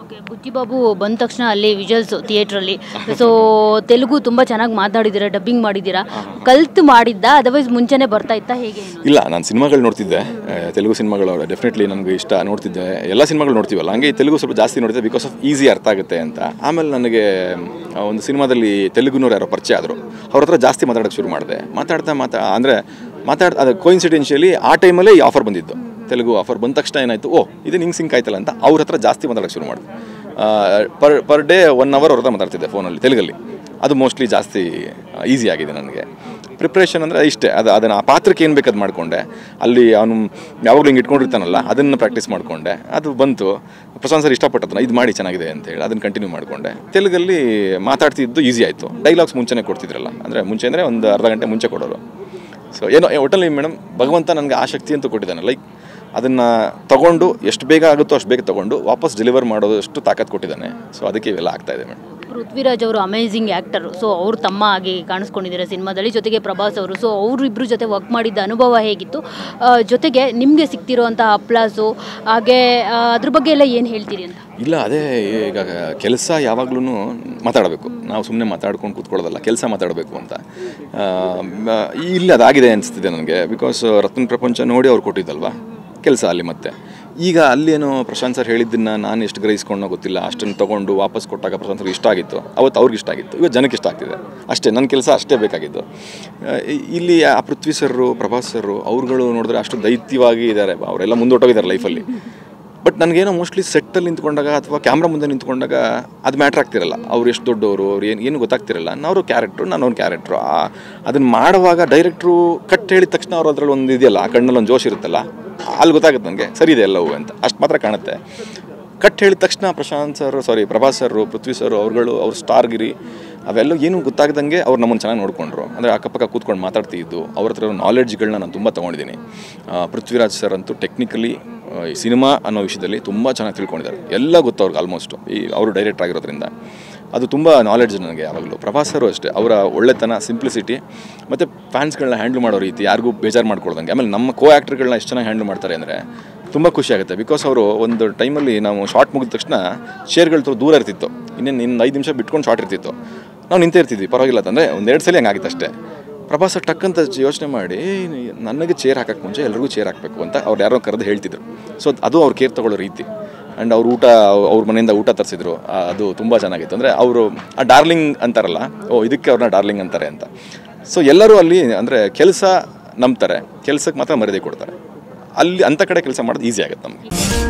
Okay ಬುಚ್ಚಿಬಾಬು ಬಂದ ತಕ್ಷಣ ಅಲ್ಲಿ ವಿಜುವಲ್ಸ್ ಥಿಯೇಟ್ರಲ್ಲಿ ಸೊ ತೆಲುಗು ತುಂಬ ಚೆನ್ನಾಗಿ ಮಾತಾಡಿದ್ದೀರಾ ಡಬ್ಬಿಂಗ್ ಮಾಡಿದ್ದೀರಾ ಕಲ್ತು ಮಾಡಿದ್ದ ಅದರ್ವೈಸ್ ಮುಂಚೆನೇ ಬರ್ತಾ ಇತ್ತಾ ಹೇಗೆ ಏನು? ಇಲ್ಲ ನಾನು ಸಿನಿಮಾಗಳು ನೋಡ್ತಿದ್ದೆ ಆ, ತೆಲುಗು ಸಿನಿಮಾಗಳು ಡೆಫಿನೆಟ್ಲಿ ನನಗೆ ಇಷ್ಟ ನೋಡ್ತಿದ್ದೆ ಎಲ್ಲ ಸಿನಿಮಾಗಳು ನೋಡ್ತೀವಲ್ಲ ಹಂಗೆ ಈ ತೆಲುಗು ಸ್ವಲ್ಪ ಜಾಸ್ತಿ ನೋಡ್ತಿದ್ದೆ ಬಿಕಾಸ್ ಆಫ್ ಈಸಿ ಅರ್ಥ ಆಗುತ್ತೆ ಅಂತ ಆಮೇಲೆ ನನಗೆ ಆ, ಒಂದು ಸಿನಿಮಾದಲ್ಲಿ ತೆಲುಗುನವ್ರು ಯಾರೋ ಪರಿಚಯ ಆದರು ಅವ್ರ ಹತ್ರ ಜಾಸ್ತಿ ಮಾತಾಡೋಕ್ಕೆ ಶುರು ಮಾಡಿದೆ ಮಾತಾಡ್ತಾ ಮಾತಾ ಅಂದರೆ ಮಾತಾಡ್ ಅದು ಕೋಇನ್ಸಿಡೆನ್ಷಿಯಲಿ ಆ ಟೈಮಲ್ಲೇ ಈ ಆಫರ್ ಬಂದಿದ್ದು ತೆಲುಗು ಆಫರ್ ಬಂದ ತಕ್ಷಣ ಏನಾಯಿತು ಓ ಇದು ನಿಂಗೆ ಸಿಂಕ್ ಆಯ್ತಲ್ಲ ಅಂತ ಅವ್ರ ಹತ್ರ ಜಾಸ್ತಿ ಮಾತಾಡೋಕ್ಕೆ ಶುರು ಮಾಡಿದೆ per per day one hour ಅವ್ರ ಹತ್ರ ಮಾತಾಡ್ತಿದ್ದೆ ಫೋನಲ್ಲಿ ತೆಲುಗಲ್ಲಿ ಅದು ಮೋಸ್ಟ್ಲಿ ಜಾಸ್ತಿ ಈಸಿ ಆಗಿದೆ ನನಗೆ ಪ್ರಿಪ್ರೇಷನ್ ಅಂದರೆ ಇಷ್ಟೇ ಅದು ಅದನ್ನು ಆ ಪಾತ್ರಕ್ಕೆ ಏನು ಬೇಕಾದ್ ಮಾಡಿಕೊಂಡೆ ಅಲ್ಲಿ ಅವನು ಯಾವಾಗಲೂ ಹಿಂಗೆ ಇಟ್ಕೊಂಡಿರ್ತಾನಲ್ಲ ಅದನ್ನು ಪ್ರಾಕ್ಟೀಸ್ ಮಾಡಿಕೊಂಡೆ ಅದು ಬಂತು ಪ್ರಶಾಂತ್ ಸರ್ ಇಷ್ಟಪಟ್ಟದನ್ನ ಇದು ಮಾಡಿ ಚೆನ್ನಾಗಿದೆ ಅಂತ ಹೇಳಿ ಅದನ್ನು ಕಂಟಿನ್ಯೂ ಮಾಡಿಕೊಂಡೆ ತೆಲುಗಲ್ಲಿ ಮಾತಾಡ್ತಿದ್ದು ಈಸಿ ಆಯಿತು ಡೈಲಾಗ್ಸ್ ಮುಂಚೆನೇ ಕೊಡ್ತಿದ್ರಲ್ಲ ಅಂದರೆ ಮುಂಚೆ ಅಂದರೆ ಒಂದು ಅರ್ಧ ಗಂಟೆ ಮುಂಚೆ ಕೊಡೋರು ಸೊ ಏನೋ ಒಟ್ಟಲ್ಲಿ ಮೇಡಮ್ ಭಗವಂತ ನನಗೆ ಆ ಶಕ್ತಿ ಅಂತೂ ಕೊಟ್ಟಿದ್ದಾನೆ ಲೈಕ್ ಅದನ್ನು ತಗೊಂಡು ಎಷ್ಟು ಬೇಗ ಆಗುತ್ತೋ ಅಷ್ಟು ಬೇಗ ತಗೊಂಡು ವಾಪಸ್ ಡೆಲಿವರ್ ಮಾಡೋದಷ್ಟು ತಾಕತ್ತು ಕೊಟ್ಟಿದ್ದಾನೆ ಸೊ ಅದಕ್ಕೆ ಇವೆಲ್ಲ ಆಗ್ತಾ ಇದೆ ಮೇಡಮ್ ಪೃಥ್ವಿರಾಜ್ ಅವರು ಅಮೇಝಿಂಗ್ ಆ್ಯಕ್ಟರ್ ಸೊ ಅವ್ರು ತಮ್ಮ ಆಗಿ ಕಾಣಿಸ್ಕೊಂಡಿದ್ದಾರೆ ಸಿನಿಮಾದಲ್ಲಿ ಜೊತೆಗೆ ಪ್ರಭಾಸ್ ಅವರು ಸೊ ಅವರಿಬ್ಬರು ಜೊತೆ ವರ್ಕ್ ಮಾಡಿದ್ದ ಅನುಭವ ಹೇಗಿತ್ತು ಆ, ಜೊತೆಗೆ ನಿಮಗೆ ಸಿಗ್ತಿರೋಂಥ ಅಪ್ಲಾಸು ಹಾಗೆ ಆ, ಅದ್ರ ಬಗ್ಗೆ ಎಲ್ಲ ಏನು ಹೇಳ್ತೀರಿ ಅಂತ ಇಲ್ಲ ಅದೇ ಈಗ ಕೆಲಸ ಯಾವಾಗ್ಲೂ ಮಾತಾಡಬೇಕು ನಾವು ಸುಮ್ಮನೆ ಮಾತಾಡ್ಕೊಂಡು ಕೂತ್ಕೊಳ್ಳೋದಲ್ಲ ಕೆಲಸ ಮಾತಾಡಬೇಕು ಅಂತ ಆ, ಮ- ಇಲ್ಲಿ ಅದಾಗಿದೆ ಅನಿಸ್ತಿದೆ ನನಗೆ ಬಿಕಾಸ್ ರತ್ನ ಪ್ರಪಂಚ ನೋಡಿ ಅವ್ರು ಕೊಟ್ಟಿದ್ದಲ್ವಾ ಕೆಲಸ ಅಲ್ಲಿ ಮತ್ತೆ ಈಗ ಅಲ್ಲೇನೋ ಪ್ರಶಾಂತ್ ಸರ್ ಹೇಳಿದ್ದನ್ನು ನಾನು ಎಷ್ಟು ಗ್ರಹಿಸ್ಕೊಂಡೋ ಗೊತ್ತಿಲ್ಲ ಅಷ್ಟನ್ನು ತೊಗೊಂಡು ವಾಪಸ್ ಕೊಟ್ಟಾಗ ಪ್ರಶಾಂತ್ ಸರ್ ಇಷ್ಟ ಆಗಿತ್ತು ಅವತ್ತು ಅವ್ರಿಗೆ ಇಷ್ಟ ಆಗಿತ್ತು ಇವತ್ತು ಜನಕ್ಕೆ ಇಷ್ಟ ಆಗ್ತಿದೆ ಅಷ್ಟೇ ನನ್ನ ಕೆಲಸ ಅಷ್ಟೇ ಬೇಕಾಗಿದ್ದು ಆ, ಇ- ಇಲ್ಲಿ ಆ ಪೃಥ್ವಿ ಸರ್ರು ಪ್ರಭಾಸ್ ಸರ್ರು ಅವ್ರುಗಳು ನೋಡಿದ್ರೆ ಅಷ್ಟು ದೈತ್ಯವಾಗಿ ಇದ್ದಾರೆ ಅವರೆಲ್ಲ ಮುಂದೊಟ್ಟೋಗಿದ್ದಾರೆ ಲೈಫಲ್ಲಿ ಬಟ್ ನನಗೇನೋ ಮೋಸ್ಟ್ಲಿ ಸೆಟ್ಟಲ್ಲಿ ನಿಂತ್ಕೊಂಡಾಗ ಅಥವಾ ಕ್ಯಾಮ್ರಾ ಮುಂದೆ ನಿಂತ್ಕೊಂಡಾಗ ಅದು ಮ್ಯಾಟ್ರ್ ಆಗ್ತಿರಲ್ಲ ಅವ್ರು ಎಷ್ಟು ದೊಡ್ಡವರು ಅವ್ರು ಏನು ಏನು ಗೊತ್ತಾಗ್ತಿರಲ್ಲ ಅವರು ಕ್ಯಾರೆಕ್ಟ್ರು ನಾನು ಅವ್ನ ಕ್ಯಾರೆಕ್ಟ್ರು ಅದನ್ನು ಮಾಡುವಾಗ ಡೈರೆಕ್ಟ್ರು ಕಟ್ ಹೇಳಿದ ತಕ್ಷಣ ಅವ್ರು ಅದ್ರಲ್ಲಿ ಒಂದು ಇದೆಯಲ್ಲ ಆ ಕಣ್ಣಲ್ಲಿ ಒಂದು ಜೋಶ್ ಇರುತ್ತಲ್ಲ ಅಲ್ಲಿ ಗೊತ್ತಾಗುತ್ತೆ ನನಗೆ ಸರಿ ಇದೆ ಎಲ್ಲವೂ ಅಂತ ಅಷ್ಟು ಮಾತ್ರ ಕಾಣುತ್ತೆ ಕಟ್ ಹೇಳಿದ ತಕ್ಷಣ Prashanth sir sorry Prabhas sir Prithvi sir ಅವ್ರುಗಳು ಅವ್ರ ಸ್ಟಾರ್ಗಿರಿ ಅವೆಲ್ಲ ಏನು ಗೊತ್ತಾಗ್ದಂಗೆ ಅವ್ರು ನಮ್ಮನ್ನು ಚೆನ್ನಾಗಿ ನೋಡಿಕೊಂಡ್ರು ಅಂದರೆ ಅಕ್ಕಪಕ್ಕ ಕೂತ್ಕೊಂಡು ಮಾತಾಡ್ತಿದ್ದು ಅವ್ರ ಹತ್ರ ನಾಲೆಡ್ಜ್ಗಳನ್ನ ನಾನು ತುಂಬ ತೊಗೊಂಡಿದ್ದೀನಿ ಆ, ಪೃಥ್ವಿರಾಜ್ ಸರ್ ಅಂತೂ ಟೆಕ್ನಿಕಲಿ ಈ ಸಿನಿಮಾ ಅನ್ನೋ ವಿಷಯದಲ್ಲಿ ತುಂಬ ಚೆನ್ನಾಗಿ ತಿಳ್ಕೊಂಡಿದ್ದಾರೆ ಎಲ್ಲ ಗೊತ್ತು ಅವ್ರಿಗೆ ಆಲ್ಮೋಸ್ಟ್ ಈ ಅವರು ಡೈರೆಕ್ಟ್ ಆಗಿರೋದ್ರಿಂದ ಅದು ತುಂಬ ನಾಲೆಡ್ಜ್ ನನಗೆ ಯಾವಾಗಲೂ ಪ್ರಭಾಸ್ ಸರು ಅಷ್ಟೇ ಅವರ ಒಳ್ಳೆತನ ಸಿಂಪ್ಲಿಸಿಟಿ ಮತ್ತು ಫ್ಯಾನ್ಸ್ಗಳನ್ನ ಹ್ಯಾಂಡಲ್ ಮಾಡೋ ರೀತಿ ಯಾರಿಗೂ ಬೇಜಾರು ಮಾಡ್ಕೊಳ್ದಂಗೆ ಆಮೇಲೆ ನಮ್ಮ ಕೋ ಆ್ಯಕ್ಟರ್ಗಳನ್ನ ಎಷ್ಟು ಚೆನ್ನಾಗಿ ಹ್ಯಾಂಡಲ್ ಮಾಡ್ತಾರೆ ಅಂದರೆ ತುಂಬ ಖುಷಿ ಆಗುತ್ತೆ ಬಿಕಾಸ್ ಅವರು ಒಂದು ಟೈಮಲ್ಲಿ ನಾವು ಶಾರ್ಟ್ ಮುಗಿದ ತಕ್ಷಣ ಚೇರ್ಗಳು ದೂರ ಇರ್ತಿತ್ತು ಇನ್ನೇನು ಇನ್ನು ಐದು ನಿಮಿಷ ಬಿಟ್ಕೊಂಡು ಶಾರ್ಟ್ ಇರ್ತಿತ್ತು ನಾವು ನಿಂತೇ ಇರ್ತಿದ್ವಿ ಪರವಾಗಿಲ್ಲ ಅಂತಂದರೆ ಒಂದೆರಡು ಸಲ ಹಂಗಾಗಿತ್ತು ಅಷ್ಟೇ ಪ್ರಭಾಸ ಟಕ್ ಅಂತ ಯೋಚನೆ ಮಾಡಿ ನನಗೆ ಚೇರ್ ಹಾಕಕ್ಕೆ ಮುಂಚೆ ಎಲ್ರಿಗೂ ಚೇರ್ ಹಾಕಬೇಕು ಅಂತ ಅವ್ರು ಯಾರೋ ಕರೆದು ಹೇಳ್ತಿದ್ರು ಸೊ ಅದು ಅವ್ರು ಕೇರ್ ತಗೊಳ್ಳೋ ರೀತಿ ಆ್ಯಂಡ್ ಅವ್ರ ಊಟ ಅವ್ರ ಮನೆಯಿಂದ ಊಟ ತರಿಸಿದ್ರು ಅದು ತುಂಬ ಚೆನ್ನಾಗಿತ್ತು ಅಂದರೆ ಅವರು ಆ ಡಾರ್ಲಿಂಗ್ ಅಂತಾರಲ್ಲ ಓ ಇದಕ್ಕೆ ಅವ್ರನ್ನ ಡಾರ್ಲಿಂಗ್ ಅಂತಾರೆ ಅಂತ ಸೊ ಎಲ್ಲರೂ ಅಲ್ಲಿ ಅಂದರೆ ಕೆಲಸ ನಂಬ್ತಾರೆ ಕೆಲಸಕ್ಕೆ ಮಾತ್ರ ಮರ್ಯಾದೆ ಕೊಡ್ತಾರೆ ಅಲ್ಲಿ ಅಂಥ ಕಡೆ ಕೆಲಸ ಮಾಡೋದು ಈಸಿ ಆಗುತ್ತೆ ನಮಗೆ